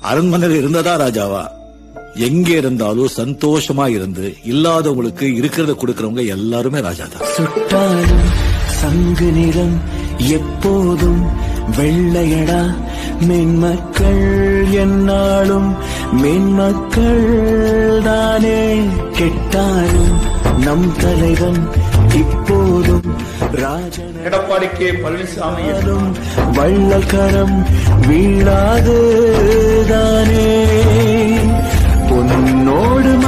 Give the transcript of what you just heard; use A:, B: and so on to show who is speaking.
A: அரண்மனையில் இருந்ததா ராஜாவா எங்க இருந்தாலும் சந்தோஷமா இருந்து இல்லாதவங்களுக்கு இருக்கிறத கொடுக்கறவங்க எல்லாருமே ராஜா தான்
B: சுட்டாலும் சங்கு நிறம் எப்போதும் வெள்ளையடா மென்மக்கள் என்னாலும் மென்மக்கள் தானே கெட்டாலும் நம் தலைவன் இப்போதும் ராஜன
C: எடப்பாடி கே பழனிசாமி
B: ஆனாலும் வள்ளக்கரம் வீழாது தானே பொன்னோடு